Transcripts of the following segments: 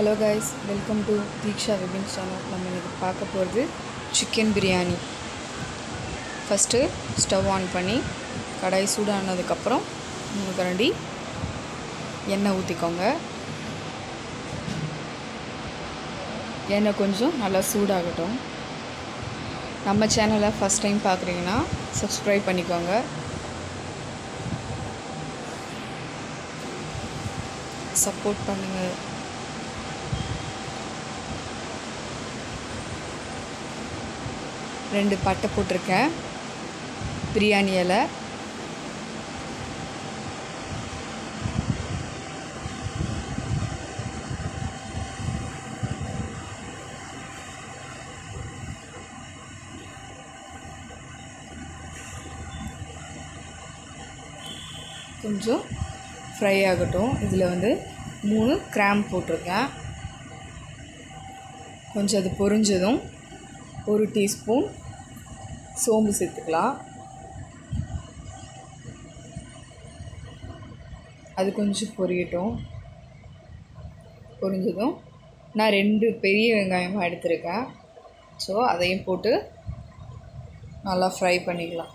hello guys welcome to Deeksha webbing channel நம்ம இன்னைக்கு பார்க்க போகிறது chicken biryani first stove on பண்ணி கடாய் சூடானதுக்கப்புறம் மூணு கரண்டி எண்ணெய் ஊற்றிக்கோங்க எண்ணெய் கொஞ்சம் நல்லா சூடாகட்டும் நம்ம சேனலை ஃபஸ்ட் டைம் பார்க்குறீங்கன்னா சப்ஸ்கிரைப் பண்ணிக்கோங்க சப்போர்ட் பண்ணுங்கள் ரெண்டு பட்டை போட்டிருக்கேன் பிரியாணி இலை கொஞ்சம் ஃப்ரை ஆகட்டும் இதில் வந்து மூணு கிராம் போட்டிருக்கேன் கொஞ்சம் அது பொரிஞ்சதும் ஒரு டீஸ்பூன் சோம்பு சேர்த்துக்கலாம் அது கொஞ்சம் பொரியட்டும் பொரிஞ்சதும் நான் ரெண்டு பெரிய வெங்காயமாக எடுத்திருக்கேன் ஸோ அதையும் போட்டு நல்லா ஃப்ரை பண்ணிக்கலாம்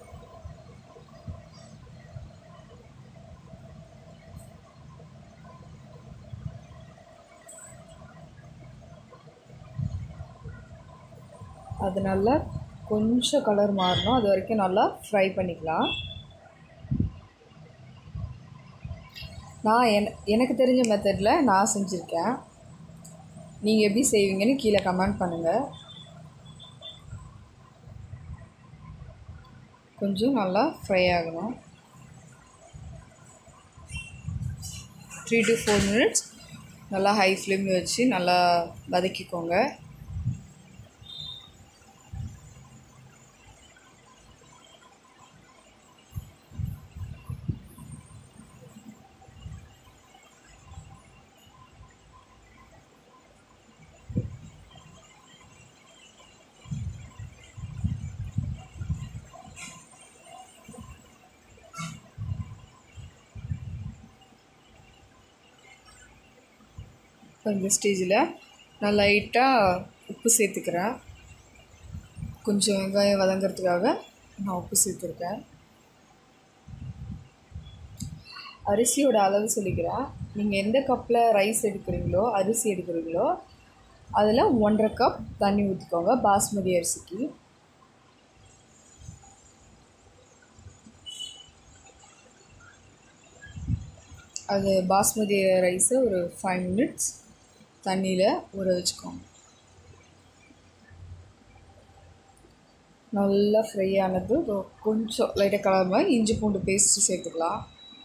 அது நல்லா கொஞ்சம் கலர் மாறணும் அது வரைக்கும் நல்லா ஃப்ரை பண்ணிக்கலாம் நான் என் எனக்கு தெரிஞ்ச மெத்தடில் நான் செஞ்சுருக்கேன் நீங்கள் எப்படி செய்வீங்கன்னு கீழே கமெண்ட் பண்ணுங்கள் கொஞ்சம் நல்லா ஃப்ரை ஆகணும் த்ரீ டு ஃபோர் மினிட்ஸ் நல்லா ஹை ஃப்ளேமில் வச்சு நல்லா வதக்கிக்கோங்க இப்போ இந்த ஸ்டேஜில் நான் லைட்டாக உப்பு சேர்த்துக்கிறேன் கொஞ்சம் வெங்காயம் வதங்கிறதுக்காக நான் உப்பு சேர்த்துருக்கேன் அரிசியோட அளவு சொல்லிக்கிறேன் நீங்கள் எந்த கப்பில் ரைஸ் எடுக்கிறீங்களோ அரிசி எடுக்கிறீங்களோ அதில் ஒன்றரை கப் தண்ணி ஊற்றிக்கோங்க பாஸ்மதி அரிசிக்கு அது பாஸ்மதி ரைஸை ஒரு ஃபைவ் மினிட்ஸ் தண்ணியில் ஊற வச்சுக்கோங்க நல்லா ஃப்ரை ஆனது கொஞ்சம் லைட்டாக கலர் மாதிரி இஞ்சி பூண்டு பேஸ்ட்டு சேர்த்துக்கலாம்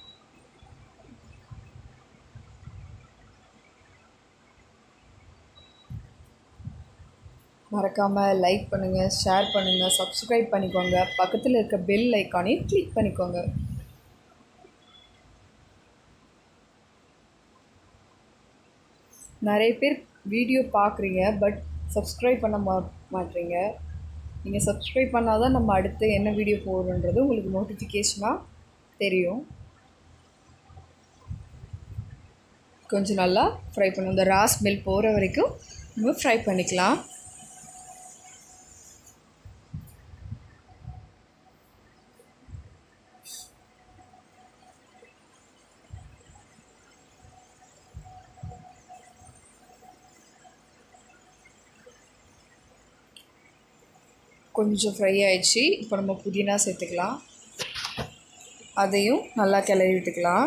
மறக்காமல் லைக் பண்ணுங்கள் ஷேர் பண்ணுங்கள் சப்ஸ்கிரைப் பண்ணிக்கோங்க பக்கத்தில் இருக்க பெல் ஐக்கானையும் கிளிக் பண்ணிக்கோங்க நிறைய பேர் வீடியோ பார்க்குறீங்க பட் சப்ஸ்கிரைப் பண்ண மா மாட்டீங்க நீங்கள் சப்ஸ்கிரைப் பண்ணால் தான் நம்ம அடுத்து என்ன வீடியோ போடுறோன்றது உங்களுக்கு நோட்டிஃபிகேஷனாக தெரியும் கொஞ்சம் நல்லா ஃப்ரை பண்ணும் இந்த ரா ஸ்மெல் போகிற வரைக்கும் நம்ம ஃப்ரை பண்ணிக்கலாம் கொஞ்சம் ஃப்ரை ஆயிடுச்சு இப்போ நம்ம புதினா சேர்த்துக்கலாம் அதையும் நல்லா கிளறி விட்டுக்கலாம்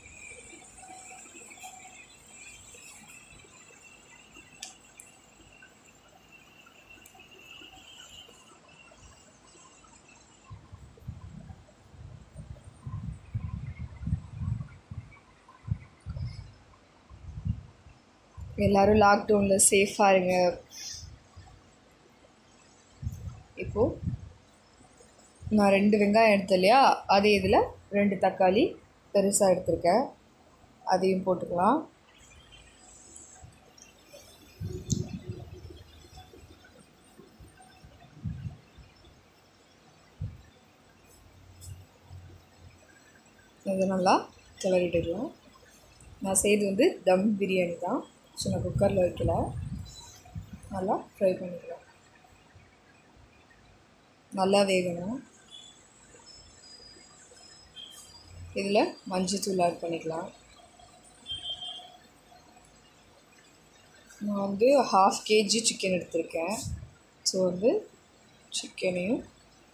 எல்லோரும் லாக்டவுனில் சேஃபாக இருங்க இப்போது நான் ரெண்டு வெங்காயம் எடுத்தேன் இல்லையா அதே இதில் ரெண்டு தக்காளி பெருசாக எடுத்திருக்கேன் அதையும் போட்டுக்கலாம் இதை நல்லா கிளறிடுவோம் நான் செய்கிறது வந்து தம் பிரியாணி தான் ஸோ நான் குக்கரில் வைக்கல நல்லா ஃப்ரை பண்ணிக்கலாம் நல்லா வேகணும் இதில் மஞ்சத்தூள் ஆட் பண்ணிக்கலாம் நான் வந்து ஹாஃப் கேஜி சிக்கன் எடுத்திருக்கேன் ஸோ வந்து சிக்கனையும்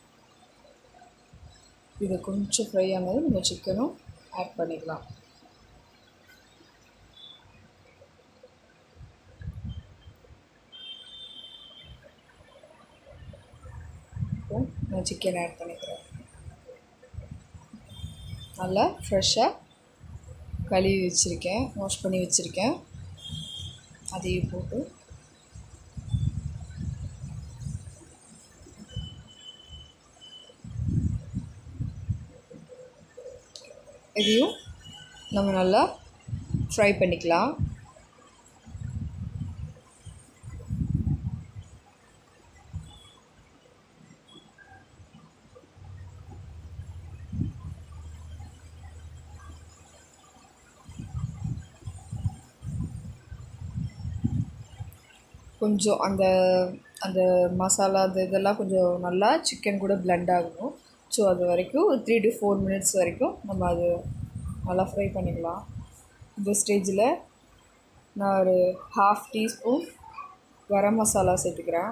இது கொஞ்சம் ஃப்ரை ஆனது நம்ம சிக்கனும் ஆட் பண்ணிக்கலாம் இப்போ நான் சிக்கன் ஆட் பண்ணிக்கிறேன் நல்லா ஃப்ரெஷ்ஷாக கழுவி வச்சுருக்கேன் வாஷ் பண்ணி வச்சுருக்கேன் அதையும் போட்டு இதையும் நம்ம நல்லா ஃப்ரை பண்ணிக்கலாம் கொஞ்சம் அந்த அந்த மசாலா அந்த இதெல்லாம் கொஞ்சம் நல்லா சிக்கன் கூட பிளெண்ட் ஆகணும் ஸோ அது வரைக்கும் ஒரு த்ரீ டு ஃபோர் மினிட்ஸ் வரைக்கும் நம்ம அது நல்லா ஃப்ரை பண்ணிக்கலாம் இந்த ஸ்டேஜில் நான் ஒரு ஹாஃப் டீஸ்பூன் கரம் மசாலா சேர்த்துக்கிறேன்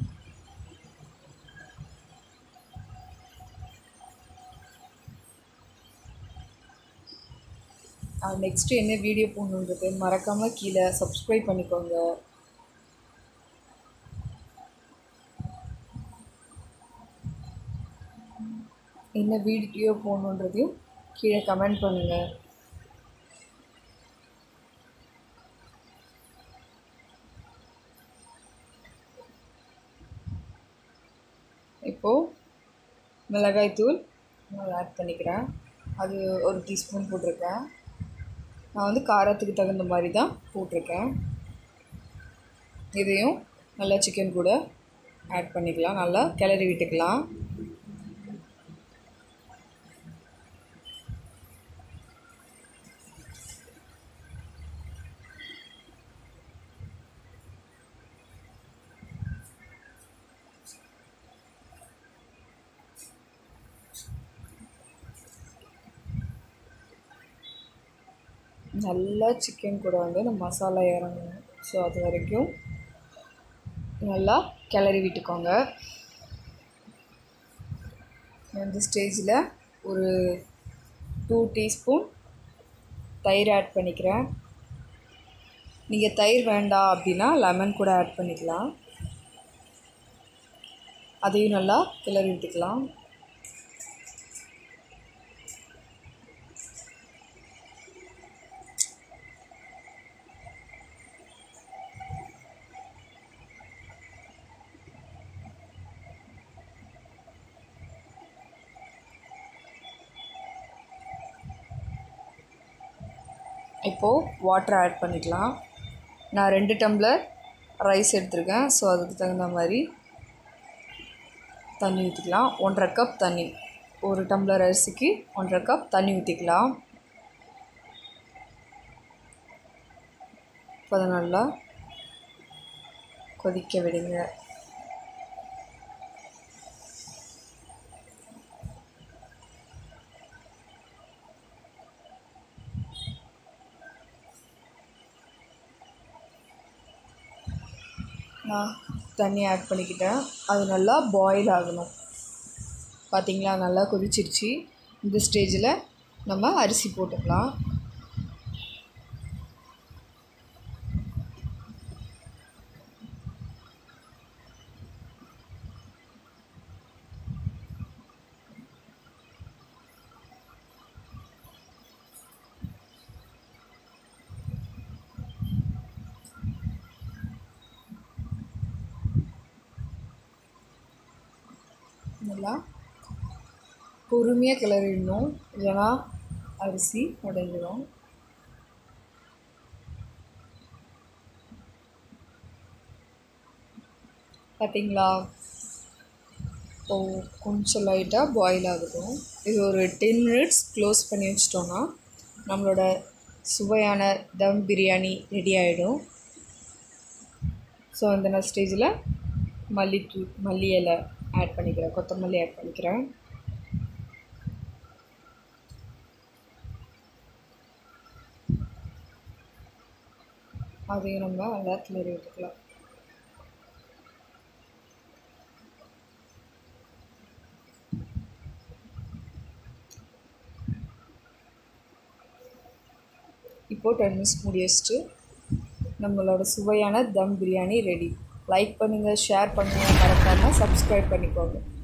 நெக்ஸ்ட்டு என்ன வீடியோ போடணுன்றது மறக்காமல் கீழே சப்ஸ்கிரைப் பண்ணிக்கோங்க என்ன வீடியோ போடணுன்றதையும் கீழே கமெண்ட் பண்ணுங்கள் இப்போது மிளகாய்த்தூள் நான் ஆட் பண்ணிக்கிறேன் அது ஒரு டீஸ்பூன் போட்டிருக்கேன் நான் வந்து காரத்துக்கு தகுந்த மாதிரி தான் போட்டிருக்கேன் இதையும் நல்லா சிக்கன் கூட ஆட் பண்ணிக்கலாம் நல்லா கிளறி விட்டுக்கலாம் நல்லா சிக்கன் கூட வந்து இந்த மசாலா இறங்கணும் ஸோ அது வரைக்கும் நல்லா கிளறி விட்டுக்கோங்க இந்த ஸ்டேஜில் ஒரு டூ டீஸ்பூன் தயிர் ஆட் பண்ணிக்கிறேன் நீங்கள் தயிர் வேண்டாம் அப்படின்னா லெமன் கூட ஆட் பண்ணிக்கலாம் அதையும் நல்லா கிளறி விட்டுக்கலாம் இப்போது வாட்டர் ஆட் பண்ணிக்கலாம் நான் ரெண்டு டம்ளர் ரைஸ் எடுத்திருக்கேன் ஸோ அதுக்கு தகுந்த மாதிரி தண்ணி ஊற்றிக்கலாம் ஒன்றரை கப் தண்ணி ஒரு டம்ளர் அரிசிக்கு ஒன்றரை கப் தண்ணி ஊற்றிக்கலாம் இப்போ அதை நல்லா கொதிக்க விடுங்க நான் தண்ணி ஆட் பண்ணிக்கிட்டேன் அது நல்லா பாயில் ஆகணும் பார்த்திங்களா நல்லா கொதிச்சிருச்சு இந்த ஸ்டேஜில் நம்ம அரிசி போட்டுக்கலாம் நல்லா பொறுமையாக கிளறிடணும் இல்லைன்னா அரிசி உடைஞ்சிடும் பார்த்தீங்களா இப்போ கொஞ்சம் லைட்டாக பாயில் ஆகட்டும் இது ஒரு டென் மினிட்ஸ் க்ளோஸ் பண்ணி வச்சிட்டோன்னா நம்மளோட சுவையான தம் பிரியாணி ரெடி ஆகிடும் ஸோ அந்த ஸ்டேஜில் மல்லித்தூ மல்லி இலை ஆட் பண்ணிக்கிறேன் கொத்தமல்லி ஆட் பண்ணிக்கிறேன் அதையும் நம்ம நல்லா கிளறி விட்டுக்கலாம் இப்போது டென் மினிட்ஸ் மூடி வச்சுட்டு நம்மளோட சுவையான தம் பிரியாணி ரெடி லைக் பண்ணுங்கள் ஷேர் பண்ணுங்கள் மறக்காமல் சப்ஸ்கிரைப் பண்ணிக்கோங்க